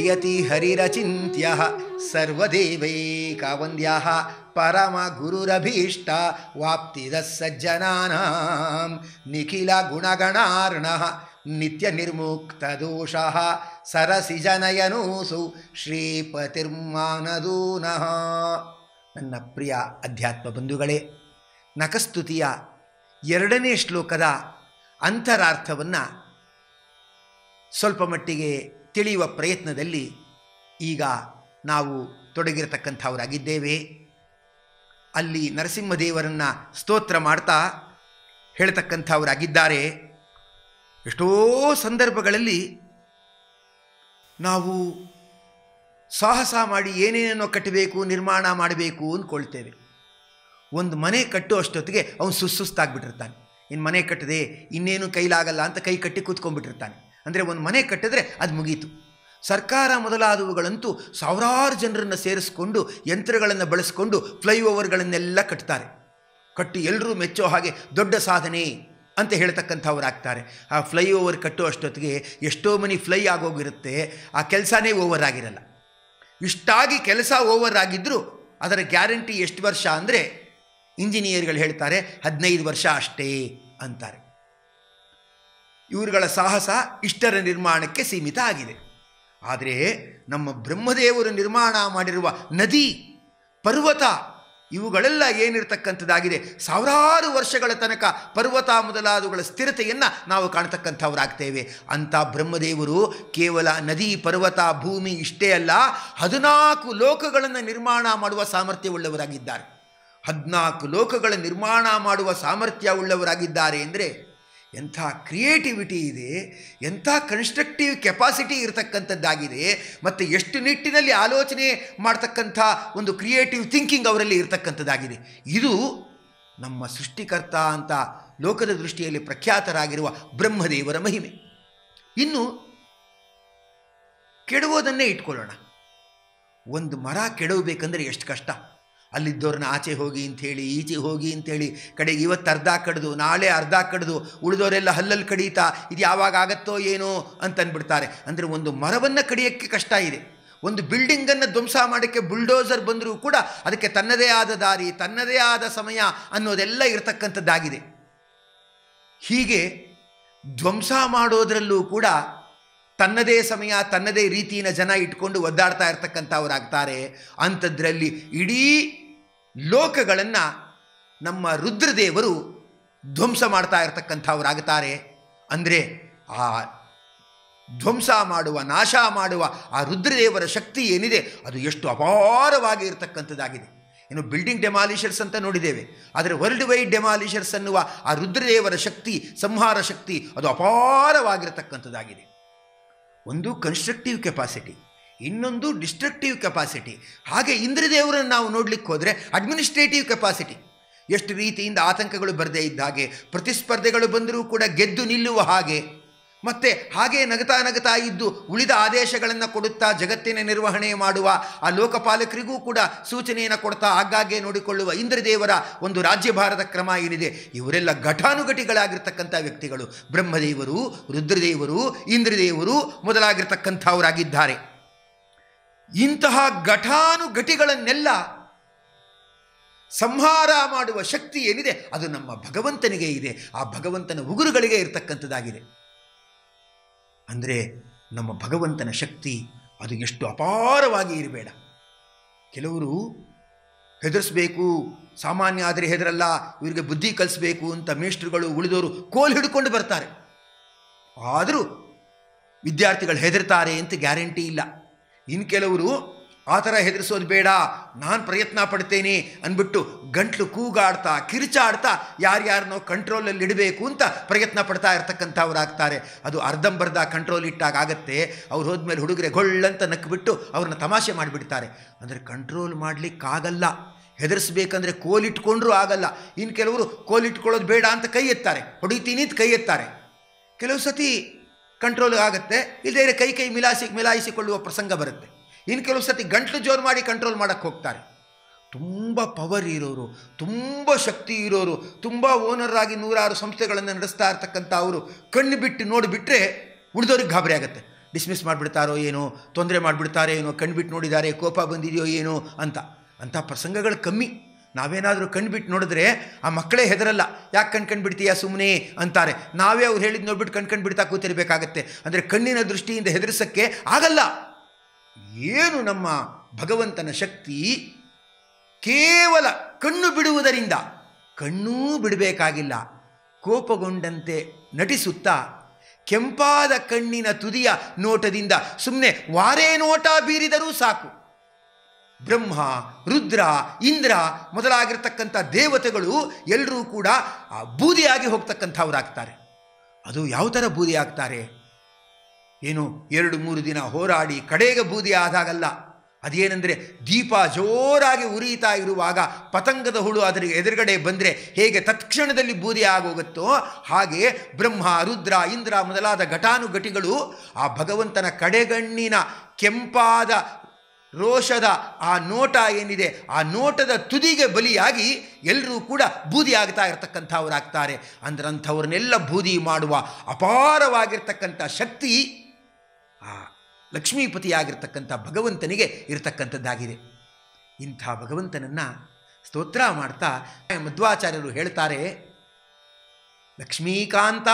ಜಯತಿ ಹರಿರಚಿಂತ್ಯ ಸರ್ವದೇವೈಕಾವಂದ್ಯ ಪರಮ ಗುರುರಭೀಷ್ಟ ವಾಪ್ತಿದ ಸಜ್ಜನಾನಾಂ ನಿಖಿಲ ಗುಣಗಣಾರ್ಣ ನಿತ್ಯ ನಿರ್ಮುಕ್ತ ದೋಷ ಸರಸಿ ಜನಯನೂಸು ಶ್ರೀಪತಿರ್ಮಾನದೂನಃ ನನ್ನ ಪ್ರಿಯ ಅಧ್ಯಾತ್ಮ ಬಂಧುಗಳೇ ನಖಸ್ತುತಿಯ ಎರಡನೇ ಶ್ಲೋಕದ ಅಂತರಾರ್ಥವನ್ನು ಸ್ವಲ್ಪ ಮಟ್ಟಿಗೆ ತಿಳಿಯುವ ಪ್ರಯತ್ನದಲ್ಲಿ ಈಗ ನಾವು ತೊಡಗಿರತಕ್ಕಂಥವರಾಗಿದ್ದೇವೆ ಅಲ್ಲಿ ನರಸಿಂಹದೇವರನ್ನು ಸ್ತೋತ್ರ ಮಾಡ್ತಾ ಹೇಳ್ತಕ್ಕಂಥವರಾಗಿದ್ದಾರೆ ಎಷ್ಟೋ ಸಂದರ್ಭಗಳಲ್ಲಿ ನಾವು ಸಾಹಸ ಮಾಡಿ ಏನೇನೋ ಕಟ್ಟಬೇಕು ನಿರ್ಮಾಣ ಮಾಡಬೇಕು ಅಂದ್ಕೊಳ್ತೇವೆ ಒಂದು ಮನೆ ಕಟ್ಟೋ ಅಷ್ಟೊತ್ತಿಗೆ ಅವನು ಸುಸ್ಸುಸ್ತಾಗ್ಬಿಟ್ಟಿರ್ತಾನೆ ಇನ್ನು ಮನೆ ಕಟ್ಟದೆ ಇನ್ನೇನು ಕೈಲಾಗಲ್ಲ ಅಂತ ಕೈ ಕಟ್ಟಿ ಕೂತ್ಕೊಂಡ್ಬಿಟ್ಟಿರ್ತಾನೆ ಅಂದರೆ ಒಂದು ಮನೆ ಕಟ್ಟಿದ್ರೆ ಅದು ಮುಗೀತು ಸರ್ಕಾರ ಮೊದಲಾದವುಗಳಂತೂ ಸಾವಿರಾರು ಜನರನ್ನು ಸೇರಿಸ್ಕೊಂಡು ಯಂತ್ರಗಳನ್ನು ಬಳಸ್ಕೊಂಡು ಫ್ಲೈಓವರ್ಗಳನ್ನೆಲ್ಲ ಕಟ್ತಾರೆ ಕಟ್ಟಿ ಎಲ್ಲರೂ ಮೆಚ್ಚೋ ಹಾಗೆ ದೊಡ್ಡ ಸಾಧನೆ ಅಂತ ಹೇಳ್ತಕ್ಕಂಥವ್ರಾಗ್ತಾರೆ ಆ ಫ್ಲೈ ಓವರ್ ಕಟ್ಟೋ ಅಷ್ಟೊತ್ತಿಗೆ ಎಷ್ಟೋ ಮನಿ ಫ್ಲೈ ಆಗೋಗಿರುತ್ತೆ ಆ ಕೆಲಸನೇ ಓವರ್ ಆಗಿರಲ್ಲ ಇಷ್ಟಾಗಿ ಕೆಲಸ ಓವರ್ ಆಗಿದ್ದರೂ ಅದರ ಗ್ಯಾರಂಟಿ ಎಷ್ಟು ವರ್ಷ ಅಂದರೆ ಇಂಜಿನಿಯರ್ಗಳು ಹೇಳ್ತಾರೆ ಹದಿನೈದು ವರ್ಷ ಅಷ್ಟೇ ಅಂತಾರೆ ಇವರುಗಳ ಸಾಹಸ ಇಷ್ಟರ ನಿರ್ಮಾಣಕ್ಕೆ ಸೀಮಿತ ಆಗಿದೆ ಆದರೆ ನಮ್ಮ ಬ್ರಹ್ಮದೇವರು ನಿರ್ಮಾಣ ಮಾಡಿರುವ ನದಿ ಪರ್ವತ ಇವುಗಳೆಲ್ಲ ಏನಿರ್ತಕ್ಕಂಥದ್ದಾಗಿದೆ ಸಾವಿರಾರು ವರ್ಷಗಳ ತನಕ ಪರ್ವತ ಮೊದಲಾದವುಗಳ ಸ್ಥಿರತೆಯನ್ನು ನಾವು ಕಾಣ್ತಕ್ಕಂಥವರಾಗ್ತೇವೆ ಅಂಥ ಬ್ರಹ್ಮದೇವರು ಕೇವಲ ನದಿ ಪರ್ವತ ಭೂಮಿ ಇಷ್ಟೇ ಅಲ್ಲ ಹದಿನಾಲ್ಕು ಲೋಕಗಳನ್ನು ನಿರ್ಮಾಣ ಮಾಡುವ ಸಾಮರ್ಥ್ಯವುಳ್ಳವರಾಗಿದ್ದಾರೆ ಹದಿನಾಲ್ಕು ಲೋಕಗಳ ನಿರ್ಮಾಣ ಮಾಡುವ ಸಾಮರ್ಥ್ಯ ಉಳ್ಳವರಾಗಿದ್ದಾರೆ ಅಂದರೆ ಎಂಥ ಕ್ರಿಯೇಟಿವಿಟಿ ಇದೆ ಎಂಥ ಕನ್ಸ್ಟ್ರಕ್ಟಿವ್ ಕೆಪಾಸಿಟಿ ಇರತಕ್ಕಂಥದ್ದಾಗಿದೆ ಮತ್ತು ಎಷ್ಟು ನಿಟ್ಟಿನಲ್ಲಿ ಆಲೋಚನೆ ಮಾಡ್ತಕ್ಕಂಥ ಒಂದು ಕ್ರಿಯೇಟಿವ್ ಥಿಂಕಿಂಗ್ ಅವರಲ್ಲಿ ಇರತಕ್ಕಂಥದ್ದಾಗಿದೆ ಇದು ನಮ್ಮ ಸೃಷ್ಟಿಕರ್ತ ಅಂತ ಲೋಕದ ದೃಷ್ಟಿಯಲ್ಲಿ ಪ್ರಖ್ಯಾತರಾಗಿರುವ ಬ್ರಹ್ಮದೇವರ ಮಹಿಮೆ ಇನ್ನು ಕೆಡುವುದನ್ನೇ ಇಟ್ಕೊಳ್ಳೋಣ ಒಂದು ಮರ ಕೆಡವಬೇಕಂದ್ರೆ ಎಷ್ಟು ಕಷ್ಟ ಅಲ್ಲಿದ್ದವ್ರನ್ನ ಆಚೆ ಹೋಗಿ ಅಂಥೇಳಿ ಈಚೆ ಹೋಗಿ ಅಂಥೇಳಿ ಕಡೆಗೆ ಇವತ್ತು ಅರ್ಧ ಕಡ್ದು ನಾಳೆ ಅರ್ಧ ಕಡ್ದು ಉಳಿದವರೆಲ್ಲ ಹಲ್ಲಲ್ಲಿ ಕಡೀತಾ ಇದು ಯಾವಾಗ ಆಗತ್ತೋ ಏನೋ ಅಂತನ್ಬಿಡ್ತಾರೆ ಅಂದರೆ ಒಂದು ಮರವನ್ನು ಕಡಿಯೋಕ್ಕೆ ಕಷ್ಟ ಇದೆ ಒಂದು ಬಿಲ್ಡಿಂಗನ್ನು ಧ್ವಂಸ ಮಾಡೋಕ್ಕೆ ಬುಲ್ಡೋಸರ್ ಬಂದರೂ ಕೂಡ ಅದಕ್ಕೆ ತನ್ನದೇ ಆದ ದಾರಿ ತನ್ನದೇ ಆದ ಸಮಯ ಅನ್ನೋದೆಲ್ಲ ಇರತಕ್ಕಂಥದ್ದಾಗಿದೆ ಹೀಗೆ ಧ್ವಂಸ ಮಾಡೋದರಲ್ಲೂ ಕೂಡ ತನ್ನದೇ ಸಮಯ ತನ್ನದೇ ರೀತಿಯ ಜನ ಇಟ್ಕೊಂಡು ಒದ್ದಾಡ್ತಾ ಇರ್ತಕ್ಕಂಥವರಾಗ್ತಾರೆ ಅಂಥದ್ರಲ್ಲಿ ಇಡೀ ಲೋಕಗಳನ್ನು ನಮ್ಮ ರುದ್ರದೇವರು ಧ್ವಂಸ ಮಾಡ್ತಾ ಇರ್ತಕ್ಕಂಥವರಾಗ್ತಾರೆ ಅಂದರೆ ಆ ಧ್ವಂಸ ಮಾಡುವ ನಾಶ ಮಾಡುವ ಆ ರುದ್ರದೇವರ ಶಕ್ತಿ ಏನಿದೆ ಅದು ಎಷ್ಟು ಅಪಾರವಾಗಿ ಇರತಕ್ಕಂಥದ್ದಾಗಿದೆ ಇನ್ನು ಬಿಲ್ಡಿಂಗ್ ಡೆಮಾಲಿಷರ್ಸ್ ಅಂತ ನೋಡಿದ್ದೇವೆ ಆದರೆ ವರ್ಲ್ಡ್ ವೈಡ್ ಡೆಮಾಲಿಷರ್ಸ್ ಅನ್ನುವ ಆ ರುದ್ರದೇವರ ಶಕ್ತಿ ಸಂಹಾರ ಶಕ್ತಿ ಅದು ಅಪಾರವಾಗಿರತಕ್ಕಂಥದ್ದಾಗಿದೆ ಒಂದು ಕನ್ಸ್ಟ್ರಕ್ಟಿವ್ ಕೆಪಾಸಿಟಿ ಇನ್ನೊಂದು ಡಿಸ್ಟ್ರಕ್ಟಿವ್ ಕೆಪಾಸಿಟಿ ಹಾಗೆ ಇಂದ್ರದೇವರನ್ನು ನಾವು ನೋಡ್ಲಿಕ್ಕೆ ಹೋದರೆ ಅಡ್ಮಿನಿಸ್ಟ್ರೇಟಿವ್ ಕೆಪಾಸಿಟಿ ಎಷ್ಟು ರೀತಿಯಿಂದ ಆತಂಕಗಳು ಬರದೇ ಇದ್ದ ಹಾಗೆ ಪ್ರತಿಸ್ಪರ್ಧೆಗಳು ಬಂದರೂ ಕೂಡ ಗೆದ್ದು ನಿಲ್ಲುವ ಹಾಗೆ ಮತ್ತು ಹಾಗೆ ನಗತಾ ನಗತಾ ಇದ್ದು ಉಳಿದ ಆದೇಶಗಳನ್ನು ಕೊಡುತ್ತಾ ಜಗತ್ತಿನ ನಿರ್ವಹಣೆ ಮಾಡುವ ಆ ಲೋಕಪಾಲಕರಿಗೂ ಕೂಡ ಸೂಚನೆಯನ್ನು ಕೊಡ್ತಾ ಆಗಾಗ್ಗೆ ನೋಡಿಕೊಳ್ಳುವ ಇಂದ್ರದೇವರ ಒಂದು ರಾಜ್ಯಭಾರದ ಕ್ರಮ ಏನಿದೆ ಇವರೆಲ್ಲ ಘಟಾನುಘಟಿಗಳಾಗಿರ್ತಕ್ಕಂಥ ವ್ಯಕ್ತಿಗಳು ಬ್ರಹ್ಮದೇವರು ರುದ್ರದೇವರು ಇಂದ್ರದೇವರು ಮೊದಲಾಗಿರ್ತಕ್ಕಂಥವರಾಗಿದ್ದಾರೆ ಇಂತಹ ಘಟಾನುಘಟಿಗಳನ್ನೆಲ್ಲ ಸಂಹಾರ ಮಾಡುವ ಶಕ್ತಿ ಏನಿದೆ ಅದು ನಮ್ಮ ಭಗವಂತನಿಗೆ ಇದೆ ಆ ಭಗವಂತನ ಉಗುರುಗಳಿಗೆ ಇರತಕ್ಕಂಥದ್ದಾಗಿದೆ ಅಂದರೆ ನಮ್ಮ ಭಗವಂತನ ಶಕ್ತಿ ಅದು ಎಷ್ಟು ಅಪಾರವಾಗಿ ಇರಬೇಡ ಕೆಲವರು ಹೆದರಿಸ್ಬೇಕು ಸಾಮಾನ್ಯ ಆದರೆ ಹೆದರಲ್ಲ ಇವರಿಗೆ ಬುದ್ಧಿ ಕಲಿಸ್ಬೇಕು ಅಂತ ಮೇಷ್ಟ್ರುಗಳು ಉಳಿದವರು ಕೋಲ್ ಹಿಡ್ಕೊಂಡು ಬರ್ತಾರೆ ಆದರೂ ವಿದ್ಯಾರ್ಥಿಗಳು ಹೆದರ್ತಾರೆ ಅಂತ ಗ್ಯಾರಂಟಿ ಇಲ್ಲ ಇನ್ನು ಕೆಲವರು ಆ ಥರ ಹೆದರಿಸೋದು ಬೇಡ ನಾನು ಪ್ರಯತ್ನ ಪಡ್ತೇನೆ ಅಂದ್ಬಿಟ್ಟು ಗಂಟ್ಲು ಕೂಗಾಡ್ತಾ ಕಿರಿಚಾಡ್ತಾ ಯಾರ್ಯಾರನ್ನೋ ಕಂಟ್ರೋಲಲ್ಲಿ ಇಡಬೇಕು ಅಂತ ಪ್ರಯತ್ನ ಪಡ್ತಾ ಇರ್ತಕ್ಕಂಥವ್ರಾಗ್ತಾರೆ ಅದು ಅರ್ಧಂಬರ್ಧ ಕಂಟ್ರೋಲ್ ಇಟ್ಟಾಗ ಆಗತ್ತೆ ಅವ್ರು ಹೋದ್ಮೇಲೆ ಹುಡುಗರೆ ಗೊಳ್ಳಂತ ನಕ್ಬಿಟ್ಟು ಅವ್ರನ್ನ ತಮಾಷೆ ಮಾಡಿಬಿಡ್ತಾರೆ ಅಂದರೆ ಕಂಟ್ರೋಲ್ ಮಾಡಲಿಕ್ಕಾಗಲ್ಲ ಹೆದರಿಸ್ಬೇಕಂದ್ರೆ ಕೋಲಿಟ್ಕೊಂಡ್ರೂ ಆಗಲ್ಲ ಇನ್ನು ಕೆಲವರು ಕೋಲಿಟ್ಕೊಳ್ಳೋದು ಬೇಡ ಅಂತ ಕೈ ಎತ್ತಾರೆ ಹೊಡಿತೀನಿ ಅಂತ ಕೈ ಎತ್ತಾರೆ ಕೆಲವು ಸತಿ ಕಂಟ್ರೋಲ್ ಆಗುತ್ತೆ ಇಲ್ಲದೇ ಕೈ ಕೈ ಮಿಲಾಯಿಸಿ ಮಿಲಾಯಿಸಿಕೊಳ್ಳುವ ಪ್ರಸಂಗ ಬರುತ್ತೆ ಇನ್ನು ಕೆಲವು ಸತಿ ಗಂಟ್ಲು ಜೋರು ಮಾಡಿ ಕಂಟ್ರೋಲ್ ಮಾಡೋಕ್ಕೆ ಹೋಗ್ತಾರೆ ತುಂಬ ಪವರ್ ಇರೋರು ತುಂಬ ಶಕ್ತಿ ಇರೋರು ತುಂಬ ಓನರ್ ಆಗಿ ನೂರಾರು ಸಂಸ್ಥೆಗಳನ್ನು ನಡೆಸ್ತಾ ಇರ್ತಕ್ಕಂಥ ಅವರು ಕಣ್ಣು ಬಿಟ್ಟು ನೋಡಿಬಿಟ್ರೆ ಉಳಿದವ್ರಿಗೆ ಗಾಬರಿ ಆಗುತ್ತೆ ಡಿಸ್ಮಿಸ್ ಮಾಡಿಬಿಡ್ತಾರೋ ಏನೋ ತೊಂದರೆ ಮಾಡಿಬಿಡ್ತಾರೆ ಏನೋ ಕಣ್ಬಿಟ್ಟು ನೋಡಿದ್ದಾರೆ ಕೋಪ ಬಂದಿದೆಯೋ ಏನೋ ಅಂತ ಅಂಥ ಪ್ರಸಂಗಗಳು ಕಮ್ಮಿ ನಾವೇನಾದರೂ ಕಣ್ಬಿಟ್ಟು ನೋಡಿದ್ರೆ ಆ ಮಕ್ಕಳೇ ಹೆದರಲ್ಲ ಯಾಕೆ ಕಣ್ ಕಣ್ಬಿಡ್ತೀಯಾ ಸುಮ್ಮನೆ ಅಂತಾರೆ ನಾವೇ ಅವ್ರು ಹೇಳಿದ್ ನೋಡ್ಬಿಟ್ಟು ಕಣ್ ಕಣ್ಬಿಡ್ತಾ ಕೂತಿರ್ಬೇಕಾಗತ್ತೆ ಅಂದರೆ ಕಣ್ಣಿನ ದೃಷ್ಟಿಯಿಂದ ಹೆದರಿಸೋಕ್ಕೆ ಆಗಲ್ಲ ಏನು ನಮ್ಮ ಭಗವಂತನ ಶಕ್ತಿ ಕೇವಲ ಕಣ್ಣು ಬಿಡುವುದರಿಂದ ಕಣ್ಣೂ ಬಿಡಬೇಕಾಗಿಲ್ಲ ಕೋಪಗೊಂಡಂತೆ ನಟಿಸುತ್ತಾ ಕೆಂಪಾದ ಕಣ್ಣಿನ ತುದಿಯ ನೋಟದಿಂದ ಸುಮ್ಮನೆ ವಾರೇ ನೋಟ ಬೀರಿದರೂ ಸಾಕು ಬ್ರಹ್ಮ ರುದ್ರ ಇಂದ್ರ ಮೊದಲಾಗಿರ್ತಕ್ಕಂಥ ದೇವತೆಗಳು ಎಲ್ಲರೂ ಕೂಡ ಆ ಬೂದಿಯಾಗಿ ಹೋಗ್ತಕ್ಕಂಥವ್ರಾಗ್ತಾರೆ ಅದು ಯಾವ ಥರ ಬೂದಿ ಆಗ್ತಾರೆ ಏನು ಎರಡು ಮೂರು ದಿನ ಹೋರಾಡಿ ಕಡೆಗೆ ಬೂದಿ ಆದಾಗಲ್ಲ ಅದೇನೆಂದರೆ ದೀಪ ಜೋರಾಗಿ ಉರಿತಾ ಇರುವಾಗ ಪತಂಗದ ಹುಳು ಅದರ ಎದುರುಗಡೆ ಬಂದರೆ ಹೇಗೆ ತತ್ಕ್ಷಣದಲ್ಲಿ ಬೂದಿ ಆಗೋಗುತ್ತೋ ಹಾಗೆ ಬ್ರಹ್ಮ ರುದ್ರ ಇಂದ್ರ ಮೊದಲಾದ ಘಟಾನುಘಟಿಗಳು ಆ ಭಗವಂತನ ಕಡೆಗಣ್ಣಿನ ಕೆಂಪಾದ ರೋಷದ ಆ ನೋಟ ಏನಿದೆ ಆ ನೋಟದ ತುದಿಗೆ ಬಲಿಯಾಗಿ ಎಲ್ಲರೂ ಕೂಡ ಬೂದಿ ಆಗ್ತಾ ಇರತಕ್ಕಂಥವ್ರಾಗ್ತಾರೆ ಅಂದ್ರಂಥವ್ರನ್ನೆಲ್ಲ ಬೂದಿ ಮಾಡುವ ಅಪಾರವಾಗಿರ್ತಕ್ಕಂಥ ಶಕ್ತಿ ಆ ಲಕ್ಷ್ಮೀಪತಿಯಾಗಿರ್ತಕ್ಕಂಥ ಭಗವಂತನಿಗೆ ಇರತಕ್ಕಂಥದ್ದಾಗಿದೆ ಇಂಥ ಭಗವಂತನನ್ನು ಸ್ತೋತ್ರ ಮಾಡ್ತಾ ಮಧ್ವಾಚಾರ್ಯರು ಹೇಳ್ತಾರೆ ಲಕ್ಷ್ಮೀಕಾಂತ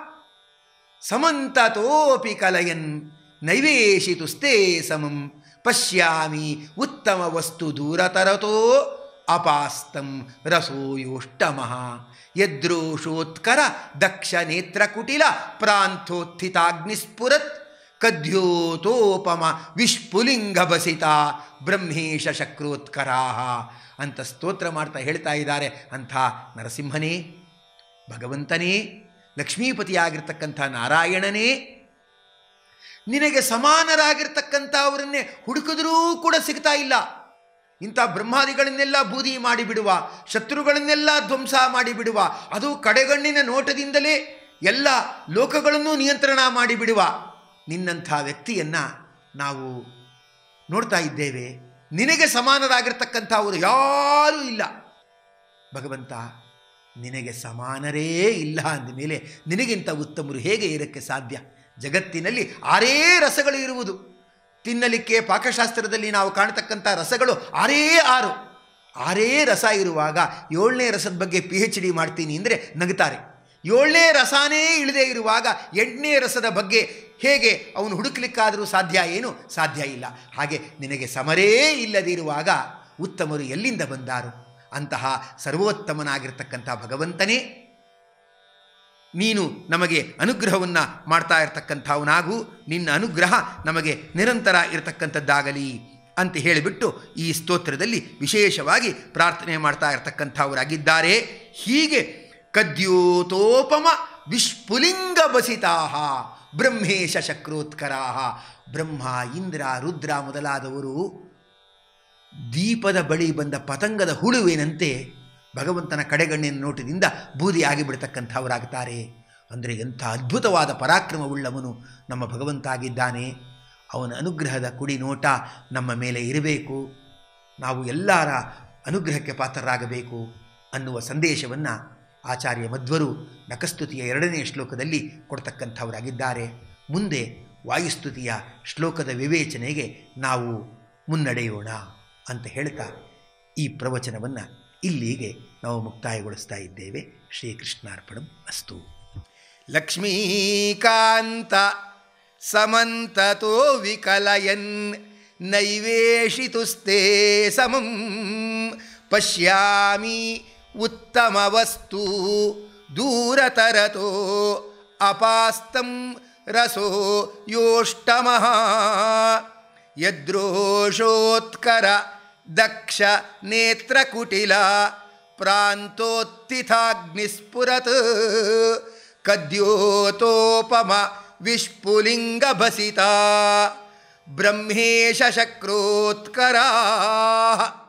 ಸಮಂತತೋಪಿ ಕಲಯನ್ ನೈವೇಶಿತುಸ್ತೆ ಸಮಂ ಪಶ್ಯಾಮಿ ಉತ್ತಮ ವಸ್ತು ದೂರತರತೋ ಅಪಾಸ್ತಂ ರಸೋಯೋಷ್ಟಮಃ ಯದ್ರೋಷೋತ್ಕರ ದಕ್ಷ ನೇತ್ರಕುಟಿಲ ಪ್ರಾಂಥೋತ್ಥಿತಾಗ್ನಿಸ್ಫುರತ್ ಕದ್ಯೋತೋಪಮ ವಿಷ್ಪುಲಿಂಗಭಸಿತ ಬ್ರಹ್ಮೇಶ ಶಕ್ರೋತ್ಕರಾ ಅಂತ ಸ್ತೋತ್ರ ಮಾಡ್ತಾ ಹೇಳ್ತಾ ಇದ್ದಾರೆ ಅಂಥ ನರಸಿಂಹನೇ ಭಗವಂತನೇ ಲಕ್ಷ್ಮೀಪತಿಯಾಗಿರ್ತಕ್ಕಂಥ ನಾರಾಯಣನೇ ನಿನಗೆ ಸಮಾನರಾಗಿರ್ತಕ್ಕಂಥ ಅವರನ್ನೇ ಹುಡುಕಿದ್ರೂ ಕೂಡ ಸಿಗ್ತಾ ಇಲ್ಲ ಇಂಥ ಬ್ರಹ್ಮಾದಿಗಳನ್ನೆಲ್ಲ ಬೂದಿ ಮಾಡಿಬಿಡುವ ಶತ್ರುಗಳನ್ನೆಲ್ಲ ಧ್ವಂಸ ಮಾಡಿಬಿಡುವ ಅದು ಕಡೆಗಣ್ಣಿನ ನೋಟದಿಂದಲೇ ಎಲ್ಲ ಲೋಕಗಳನ್ನೂ ನಿಯಂತ್ರಣ ಮಾಡಿಬಿಡುವ ನಿನ್ನಂಥ ವ್ಯಕ್ತಿಯನ್ನು ನಾವು ನೋಡ್ತಾ ಇದ್ದೇವೆ ನಿನಗೆ ಸಮಾನರಾಗಿರ್ತಕ್ಕಂಥ ಅವರು ಯಾರೂ ಇಲ್ಲ ಭಗವಂತ ನಿನಗೆ ಸಮಾನರೇ ಇಲ್ಲ ಅಂದಮೇಲೆ ನಿನಗಿಂತ ಉತ್ತಮರು ಹೇಗೆ ಇರಕ್ಕೆ ಸಾಧ್ಯ ಜಗತ್ತಿನಲ್ಲಿ ಆರೇ ರಸಗಳು ಇರುವುದು ತಿನ್ನಲಿಕ್ಕೆ ಪಾಕಶಾಸ್ತ್ರದಲ್ಲಿ ನಾವು ಕಾಣತಕ್ಕಂಥ ರಸಗಳು ಆರೇ ಆರು ಆರೇ ರಸ ಇರುವಾಗ ಏಳನೇ ರಸದ ಬಗ್ಗೆ ಪಿ ಎಚ್ ಡಿ ಮಾಡ್ತೀನಿ ಅಂದರೆ ನಗುತ್ತಾರೆ ಏಳನೇ ರಸನೇ ಇಳದೇ ಇರುವಾಗ ಎಂಟನೇ ರಸದ ಬಗ್ಗೆ ಹೇಗೆ ಅವನು ಹುಡುಕ್ಲಿಕ್ಕಾದರೂ ಸಾಧ್ಯ ಏನು ಸಾಧ್ಯ ಇಲ್ಲ ಹಾಗೆ ನಿನಗೆ ಸಮರೇ ಇಲ್ಲದಿರುವಾಗ ಉತ್ತಮರು ಎಲ್ಲಿಂದ ಬಂದಾರು ಅಂತಹ ಸರ್ವೋತ್ತಮನಾಗಿರ್ತಕ್ಕಂಥ ಭಗವಂತನೇ ನೀನು ನಮಗೆ ಅನುಗ್ರಹವನ್ನು ಮಾಡ್ತಾ ಇರತಕ್ಕಂಥವನಾಗು ನಿನ್ನ ಅನುಗ್ರಹ ನಮಗೆ ನಿರಂತರ ಇರತಕ್ಕಂಥದ್ದಾಗಲಿ ಅಂತ ಹೇಳಿಬಿಟ್ಟು ಈ ಸ್ತೋತ್ರದಲ್ಲಿ ವಿಶೇಷವಾಗಿ ಪ್ರಾರ್ಥನೆ ಮಾಡ್ತಾ ಇರತಕ್ಕಂಥವರಾಗಿದ್ದಾರೆ ಹೀಗೆ ಕದ್ಯೋತೋಪಮ ವಿಷ್ಪುಲಿಂಗ ಬಸಿತಾಹ ಬ್ರಹ್ಮೇಶ ಶಕ್ರೋತ್ಕರಾಹ ಬ್ರಹ್ಮ ಇಂದ್ರ ರುದ್ರ ಮೊದಲಾದವರು ದೀಪದ ಬಳಿ ಬಂದ ಪತಂಗದ ಹುಳುವೇನಂತೆ ಭಗವಂತನ ಕಡೆಗಣ್ಣಿನ ನೋಟದಿಂದ ಬೂದಿ ಆಗಿಬಿಡ್ತಕ್ಕಂಥವರಾಗ್ತಾರೆ ಅಂದರೆ ಎಂಥ ಅದ್ಭುತವಾದ ಪರಾಕ್ರಮವುಳ್ಳವನು ನಮ್ಮ ಭಗವಂತ ಆಗಿದ್ದಾನೆ ಅವನ ಅನುಗ್ರಹದ ಕುಡಿ ನೋಟ ನಮ್ಮ ಮೇಲೆ ಇರಬೇಕು ನಾವು ಎಲ್ಲರ ಅನುಗ್ರಹಕ್ಕೆ ಪಾತ್ರರಾಗಬೇಕು ಅನ್ನುವ ಸಂದೇಶವನ್ನು ಆಚಾರ್ಯ ಮಧ್ವರು ನಕಸ್ತುತಿಯ ಎರಡನೇ ಶ್ಲೋಕದಲ್ಲಿ ಕೊಡ್ತಕ್ಕಂಥವರಾಗಿದ್ದಾರೆ ಮುಂದೆ ವಾಯುಸ್ತುತಿಯ ಶ್ಲೋಕದ ವಿವೇಚನೆಗೆ ನಾವು ಮುನ್ನಡೆಯೋಣ ಅಂತ ಹೇಳ್ತಾ ಈ ಪ್ರವಚನವನ್ನು ಇಲ್ಲಿಗೆ ನಾವು ಮುಕ್ತಾಯಗೊಳಿಸ್ತಾ ಇದ್ದೇವೆ ಶ್ರೀಕೃಷ್ಣಾರ್ಪಣಂ ಅಸ್ತು ಲಕ್ಷ್ಮೀಕಾಂತ ಸಮಂತತೋ ವಿಕಲಯನ್ ನೈವೇಶಿತುಸ್ತೆ ಸಮಂ ಪಶ್ಯಾಮಿ ಉತ್ತಮವಸ್ತು ದೂರತರತೋ ಅಪಾಸ್ತಂ ರಸೋ ಯೋಷ್ಟಮಃ ಯದ್ರೋಷೋತ್ಕರ ದಕ್ಷ ನೇತ್ರಕುಟಿಲ ಪ್ರಾಂತೋತ್ಥಿತಾಗ್ನಿಸ್ಫುರತ್ ಕದ್ಯೋತೋಪಮ ವಿಷ್ಪುಲಿಂಗಭಸಿತ ಬ್ರಹ್ಮೇಶ ಶಕ್ರೋತ್ಕರಾ